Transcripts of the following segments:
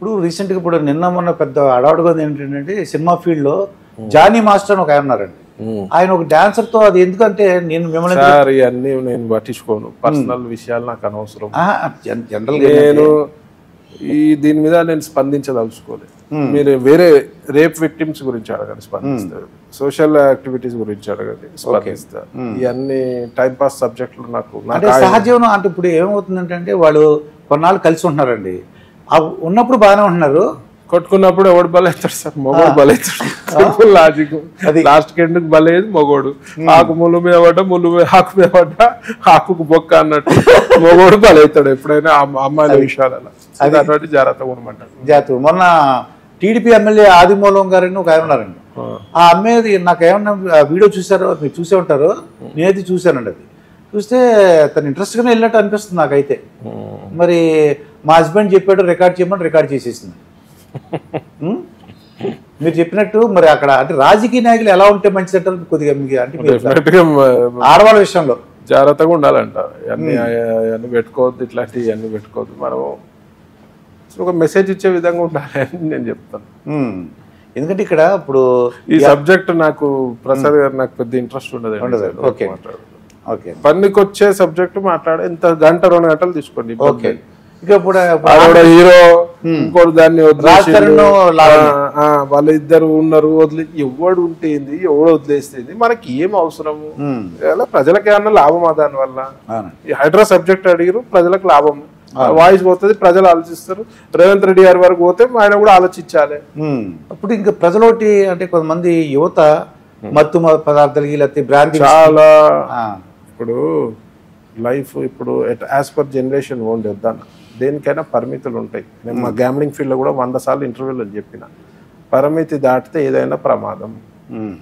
ఇప్పుడు రీసెంట్గా ఇప్పుడు నిన్న మొన్న పెద్ద అడవాడుగా ఏంటంటే సినిమా ఫీల్డ్లో జానీ మాస్టర్ అని ఒక ఆయన ఉన్నారండి ఉమ్. ఆయన ఒక dancer తో అది ఎందుకంటే నేను మిమ్మల్ని సార్ ఇవన్నీ నేను పట్టించుకోను పర్సనల్ విషయాలు నాకు అనవసరం జనరల్గా నేను ఈ దీని మీద నేను స్పందించదలుచుకోలేదు మీరు వేరే రేప్ విక్టిమ్స్ గురించి అడగండి స్పందిస్తారు సోషల్ యాక్టివిటీస్ గురించి అడగండి స్పందిస్తారు ఇవన్నీ టైం పాస్ సబ్జెక్టులు నాకు అంటే నాకు సహజీవనం అంటే ఇప్పుడు ఏమవుతుందంటే వాళ్ళు కొన్నాళ్ళు కలిసి ఉంటున్నారండి ఆ ఉన్నప్పుడు బాగానే ఉంటున్నారు కొట్టుకున్నప్పుడు ఎవడు బలవుతాడు సార్ మొగోడు బలవుతాడు లాజిక్ లాస్ట్ కి ఎందుకు బలేదు మొగోడు ఆకు ముళ్ళు మీద పడ్డ ముళ్ళు మీద ఆకు మీద పడ్డ ఆకుకు బొక్క అన్నట్టు మొగోడు బలవుతాడు ఎప్పుడైనా అమ్మ- అమ్మాయిల విషయాలలో అటువంటి జాగ్రత్తగా ఉండమంటాడు జాతు మొన్న టీడీపీ ఎమ్మెల్యే ఆదిమూలం గారని ఒక ఆయన ఉన్నారండి ఆ అమ్మాయి నాకు ఏమన్నా ఆ వీడియో చూసారో మీరు చూసే ఉంటారు నేనైతే చూశానండి అది చూస్తే తను ఇంట్రెస్ట్గానే వెళ్ళినట్టు అనిపిస్తుంది నాకైతే మరి మా హస్బెండ్ చెప్పాడు రికార్డ్ చేయమని రికార్డ్ చేసేసింది ఉం? మీరు చెప్పినట్టు మరి అక్కడ అంటే రాజకీయ నాయకులు ఎలా ఉంటే మంచిది అంటారు కొద్దిగా మీకు అంటే మీరు డెఫినెట్ గా మ- ఆడవాళ్ళ విషయంలో జాగ్రత్తగా ఉండాలంట ఇవన్నీ ఇవన్నీ పెట్టుకోవద్దు ఇట్లాంటివి ఇవన్నీ పెట్టుకోవద్దు మనం ఒక మెసేజ్ ఇచ్చే విధంగా ఉండాలి అని నేను చెప్తాను ఉం. ఎందుకంటే ఇక్కడ ఇప్పుడు ఈ సబ్జెక్ట్ నాకు ప్రసాద్ గారు నాకు పెద్ద ఇంట్రెస్ట్ ఉండదు ఉండదు. ఓకే. ఓకే పనికి వచ్చే సబ్జెక్ట్ మాట్లాడే ఇంత గంట రెండు గంటలు తీసుకోండి ఓకే ఇక ఇప్పుడు ఆవిడ హీరో ఇంకోటి దాన్ని రాజ్ తరుణ్ లావణ్య. వాళ్ళ ఇద్దరు ఉన్నారు వదిలి ఎవడు ఉంటే ఏంది ఎవడు వదిలేస్తేంది మనకి ఏం అవసరము ఉం. ఇలా ప్రజలకి ఏమన్నా లాభమా దాని వల్ల అవును. ఈ హైడ్రా సబ్జెక్ట్ అడిగారు ప్రజలకు లాభం వాయిస్ పోతుంది ప్రజలు ఆలోచిస్తారు రేవంత్ రెడ్డి గారి వరకు పోతే ఆయన కూడా ఆలోచించాలి ఉమ్. అప్పుడు ఇంకా ప్రజలోటి అంటే కొంతమంది యువత మత్తు మ- పదార్థాలకి లేకపోతే బ్రాంతి చాలా ఆ, ఇప్పుడు లైఫ్ ఇప్పుడు యాజ్ పర్ జనరేషన్ ఓన్ వద్దాను దేనికైనా పరిమితులు ఉంటాయి నేను మా గ్యామ్లింగ్ ఫీల్డ్లో కూడా వంద సార్లు ఇంటర్వ్యూలో చెప్పిన పరిమితి దాటితే ఏదైనా ప్రమాదం ఉమ్.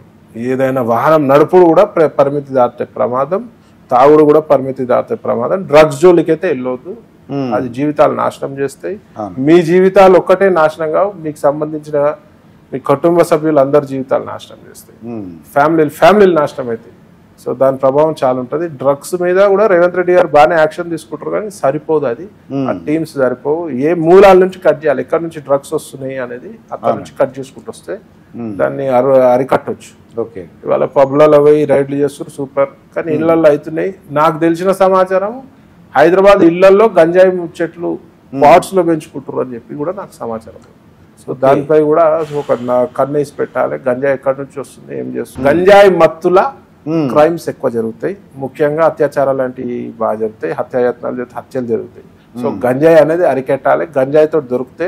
ఏదైనా వాహనం నడుపుడు కూడా ప్ర- పరిమితి దాటే ప్రమాదం తాగుడు కూడా పరిమితి దాటే ప్రమాదం డ్రగ్స్ జోలికైతే వెళ్ళొద్దు Hmm. అది జీవితాలు నాశనం చేస్తాయి అవును. మీ జీవితాలు ఒక్కటే నాశనం కావు మీకు సంబంధించిన మీ కుటుంబ సభ్యులు అందరి జీవితాలు నాశనం చేస్తాయి ఉమ్. ఫ్యామిలీ ఫ్యామిలీలు నాశనం అవుతాయి సో దాని ప్రభావం చాలా ఉంటుంది డ్రగ్స్ మీద కూడా రేవంత్ రెడ్డి గారు బాగానే యాక్షన్ తీసుకుంటారు కానీ సరిపోదు అది ఆ టీమ్స్ సరిపోవు ఏ మూలాల నుంచి కట్ చేయాలి ఎక్కడి నుంచి డ్రగ్స్ వస్తున్నాయి అనేది అక్కడ నుంచి కట్ చేసుకుంటూ వస్తే దాన్ని అరు అరికట్టొచ్చు ఓకే ఇవాళ పబ్లలో పోయి రైడ్లు చేస్తారు సూపర్ కానీ ఇళ్లలో అవుతున్నాయి నాకు తెలిసిన సమాచారం హైదరాబాద్ ఇళ్లలో గంజాయి చెట్లు పాట్స్ లో పెంచుకుంటారు అని చెప్పి కూడా నాకు సమాచారం సో దానిపై కూడా ఒక నా- కన్నేసి పెట్టాలి గంజాయి ఎక్కడి నుంచి వస్తుంది ఏం చేస్తుంది గంజాయి మత్తుల క్రైమ్స్ ఎక్కువ జరుగుతాయి ముఖ్యంగా అత్యాచారాలు లాంటివి బాగా జరుగుతాయి హత్యాయత్నాలు జరిగితే హత్యలు జరుగుతాయి సో గంజాయి అనేది అరికెట్టాలి గంజాయితో దొరికితే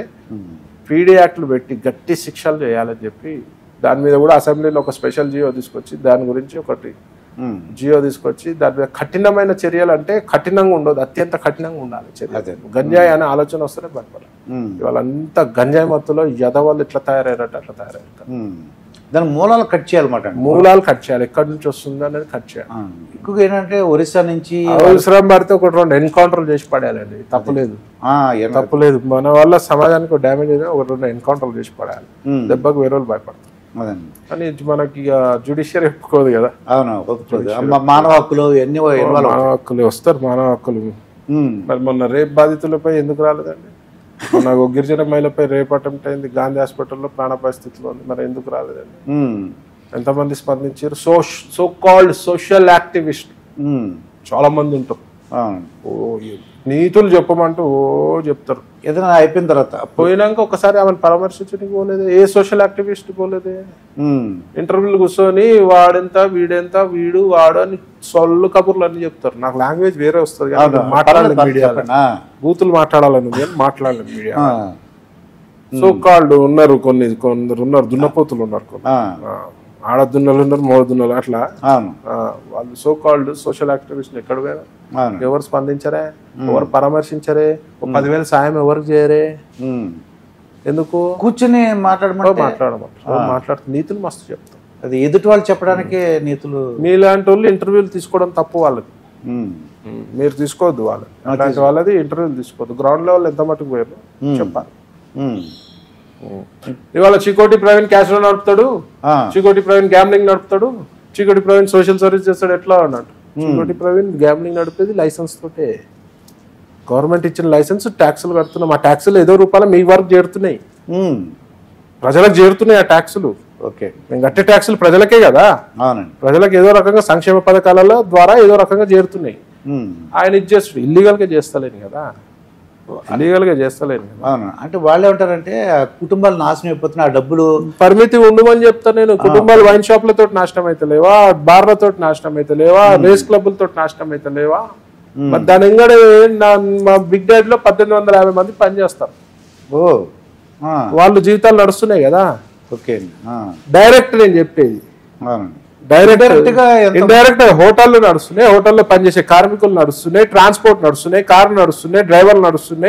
పీడీ యాక్ట్లు పెట్టి గట్టి శిక్షలు చేయాలని చెప్పి దాని మీద కూడా అసెంబ్లీలో ఒక స్పెషల్ జియో తీసుకొచ్చి దాని గురించి ఒకటి ఉమ్. జియో తీసుకొచ్చి దాని మీద కఠినమైన చర్యలు అంటే కఠినంగా ఉండదు అత్యంత కఠినంగా ఉండాలి చర్య గంజాయి అనే ఆలోచన వస్తేనే బయటపడాలి ఉమ్. ఇవాళ అంత గంజాయి మత్తులో యదవాళ్ళు ఇట్లా తయారయ్యారట అట్లా తయారయ్యారు ఉమ్. దాని మూలాలు కట్ చేయాలన్నమాట మూలాలు కట్ చేయాలి ఎక్కడి నుంచి వస్తుంది అనేది కట్ చేయాలి ఆ. ఎక్కువగా ఏంటంటే ఒరిస్సా నుంచి అవసరం పడితే ఒకటి రెండు ఎన్కౌంటర్ చేసి పడేయాలండి తప్పులేదు ఆ, ఎర్ర- తప్పులేదు మన వల్ల సమాజానికి డ్యామేజ్ అయితే ఒకటి రెండు ఎన్కౌంటర్ చేసి పడేయాలి ఉమ్. దెబ్బకు వేరే వాళ్ళు భయపడతారు అదండి కానీ ఇది మనకి ఇక జుడిషియరీ ఒప్పుకోదు కదా అవును ఒప్పుకోదు. మా- మానవ హక్కులు ఇవన్నీ ఇన్వాల్వ్ మానవ హక్కులు వస్తారు మానవ హక్కులు ఉమ్. మరి మొన్న రేప్ బాధితులపై ఎందుకు రాలేదండి మొన్న ఒక గిరిజన మహిళపై రేప్ అటెంప్ట్ అయింది గాంధీ హాస్పిటల్లో ప్రాణ పరిస్థితిలో ఉంది మరి ఎందుకు రాలేదండి ఉమ్. ఎంతమంది స్పందించారు so so called social activist ఉమ్. చాలా మంది ఉంటారు అవును ఓ ఈ నీతులు చెప్పమంటూ ఓ చెప్తారు ఏదైనా అయిపోయిన తర్వాత పోయినాక ఒకసారి ఆమెను పరామర్శించడానికి పోలేదే ఏ సోషల్ యాక్టివిస్ట్ పోలేదే ఉమ్. ఇంటర్వ్యూలు కూర్చొని వాడెంత వీడెంత వీడు వాడు అని సొల్లు కబుర్లు అన్ని చెప్తారు నాకు లాంగ్వేజ్ వేరే వస్తుంది కానీ అవును. మాట్లాడాలి పర్లేదు, మీడియా చెప్పండి. ఆ. బూతులు మాట్లాడాలని కానీ మాట్లాడలేదు మీడియా ఆ. సో కాల్డ్ ఉన్నారు కొన్ని కొందరు ఉన్నారు దున్నపోతులు ఉన్నారు కొన్ని ఆ. ఆ, ఆడ దున్నలు ఉన్నారు మోడ దున్నలు అట్లా అవును ఆ, వాళ్ళు సో కాల్డ్ సోషల్ యాక్టివిస్ట్ ఎక్కడ పోయారు అవును ఎవరు స్పందించరే ఎవరు పరామర్శించరే ఓ పదివేల సాయం ఎవరికి చేయరే ఉమ్. ఎందుకు కూర్చుని మాట్లాడమంటే మాట్లాడమంటారు మాట్లాడుతూ నీతులు మస్తు చెప్తారు అది ఎదుటి వాళ్ళు చెప్పడానికి నీతులు మీలాంటి వాళ్ళు ఇంటర్వ్యూలు తీసుకోవడం తప్పు వాళ్ళది ఉమ్. మీరు తీసుకోవద్దు వాళ్ళు అలాంటి వాళ్ళది ఇంటర్వ్యూలు తీసుకోవద్దు గ్రౌండ్ లెవెల్ ఎంత మటుకు పోయారు చెప్పాలి ఉమ్. ఇవాళ చికోటి ప్రవీణ్ క్యాష్ నడుపుతాడు ఆ. చికోటి ప్రవీణ్ గ్యామ్లింగ్ నడుపుతాడు చికోటి ప్రవీణ్ సోషల్ సర్వీస్ చేస్తాడు ఎట్లా అన్నట్టు చికోటి ప్రవీణ్ గ్యామ్లింగ్ నడిపేది లైసెన్స్ తోటే గవర్నమెంట్ ఇచ్చిన లైసెన్స్ ట్యాక్సులు కడుతున్నాం ఆ ట్యాక్సులు ఏదో రూపాయలు మీ వరకు చేరుతున్నాయి ఉమ్, ప్రజలకు చేరుతున్నాయి ఆ ట్యాక్సులు ఓకే మేము కట్టే ట్యాక్సులు ప్రజలకే కదా అవునండి ప్రజలకు ఏదో రకంగా సంక్షేమ పథకాల ద్వారా ఏదో రకంగా చేరుతున్నాయి ఉమ్, ఆయన ఇది చేస్తాడు ఇల్లీగల్ గా చేస్తలేను కదా ఇల్లీగల్ గా చేస్తలేను కదా అవును అంటే వాళ్ళు ఏమంటారంటే ఆ కుటుంబాలు నాశనం అయిపోతున్నాయి ఆ డబ్బులు పరిమితి ఉండమని చెప్తా నేను కుటుంబాలు వైన్ షాప్లతో నాశనం అయితే లేవా బార్లతో నాశనం అయితే లేవా రేస్ క్లబ్లతో నాశనం అయితే లేవా మరి దాని ఎంగడే నా- మా బిగ్ డాడ్ లో పద్దెనిమిది వందల యాభై మంది పనిచేస్తారు ఓ ఆ, వాళ్ళు జీవితాలు నడుస్తున్నాయి కదా ఓకే అండి ఆ, డైరెక్ట్ నేను చెప్పేది అవునండి డైరెక్ట్ Indirect గా ఎంత- ఇండైరెక్ట్ హోటల్లో నడుస్తున్నాయి హోటల్లో పనిచేసే కార్మికులు నడుస్తున్నాయి ట్రాన్స్పోర్ట్ నడుస్తున్నాయి కారు నడుస్తున్నాయి డ్రైవర్లు నడుస్తున్నాయి